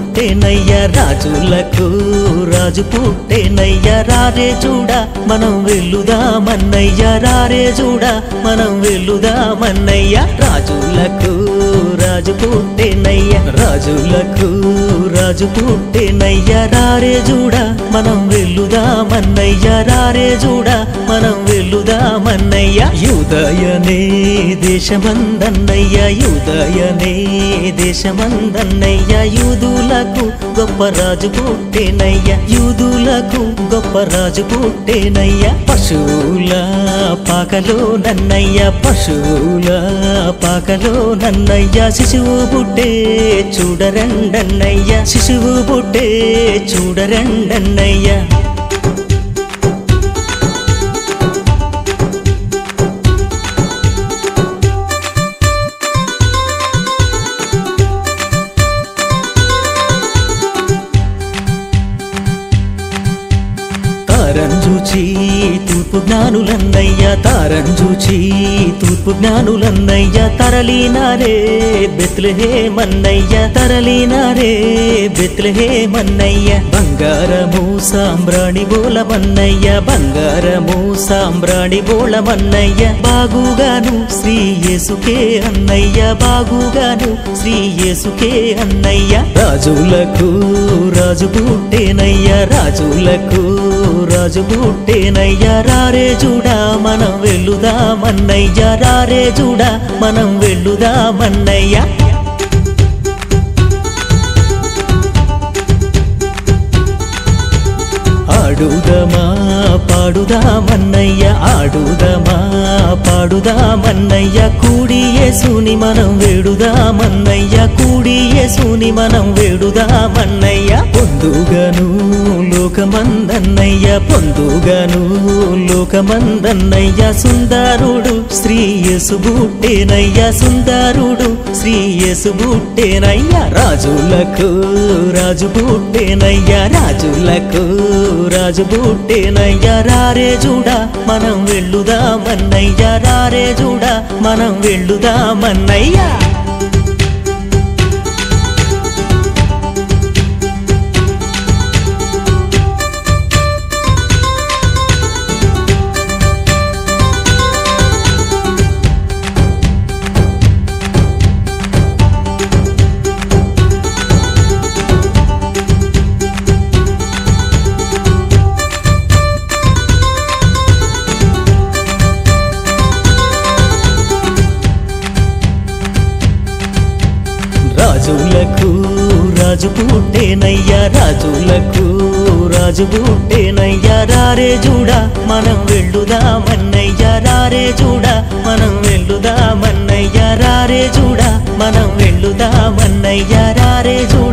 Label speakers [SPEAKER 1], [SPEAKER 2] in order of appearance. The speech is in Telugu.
[SPEAKER 1] పుట్టేనయ్య రాజులకు రాజు పుట్టేనయ్య రారే చూడ మనం వెళ్ళుదామన్నయ్య రారే చూడ మనం వెళ్ళుదామన్నయ్య రాజులకు రాజు పుట్టేనయ్య రాజులకు రాజు పుట్టేనయ్య రారే చూడ మనం వెళ్ళుదామన్నయ్య రారే చూడ మనం వెళ్ళుదామన్నయ్య యుదయనే దేశమందన్నయ్య యుదయనే దేశమందన్నయ్య యూదులకు గొప్ప రాజు పుట్టేనయ్య యూదులకు గొప్ప రాజు పుట్టేనయ్య పశువుల పాకలో నన్నయ్య పశువుల పాకలో నన్నయ్య శిశువు పుట్టే చూడరండన్నయ్య శిశువు పుట్టే చూడరండన్నయ్య తారంజూచి తూర్పు జ్ఞానులన్నయ్య తారంజూచి తూర్పు జ్ఞానులన్నయ్య తరలినారే బెత్లహే మన్నయ్య తరలినారే బెత్లహే మన్నయ్య బంగారము సాంబ్రాణి బోలమన్నయ్య బంగారము సాంబ్రాణి బోళమన్నయ్య బాగుగాను శ్రీ యేసుకే అన్నయ్య బాగుగాను శ్రీ యేసుకే అన్నయ్య రాజులకు రాజు పుట్టేనయ్య రాజులకు రాజు పుట్టేనయ్య రారే చూడా మనం వెళ్ళుదామన్నయ్య రారే చూడా మనం వెళ్ళుదామన్నయ్య ఆడుదమా పాడుదామన్నయ్య ఆడుదమా పాడుదామన్నయ్య కూడి యేసుని మనం వేడుదామన్నయ్య కూడి యేసుని మనం వేడుదామన్నయ్య పొందుగను లోకమందన్నయ్య పొందుగను లోకమందన్నయ్య సుందరుడు శ్రీ యేసు బుట్టేనయ్య సుందరుడు శ్రీ యేసు బుట్టేనయ్య రాజులకు రాజు బుట్టేనయ్య రాజులకు రాజు బుట్టేనయ్య రారే చూడా మనం వెళ్ళుదామన్నయ్య రారే చూడా మనం వెళ్ళుదామన్నయ్య రాజులకు రాజు పుట్టేనయ్య రాజులకు రాజు పుట్టేనయ్య రారే చూడా మనం వెళ్ళుదామన్నయ్య రారే చూడా మనం వెళ్ళుదామన్నయ్య రారే చూడా మనం వెళ్ళుదామన్నయ్య రారే చూడా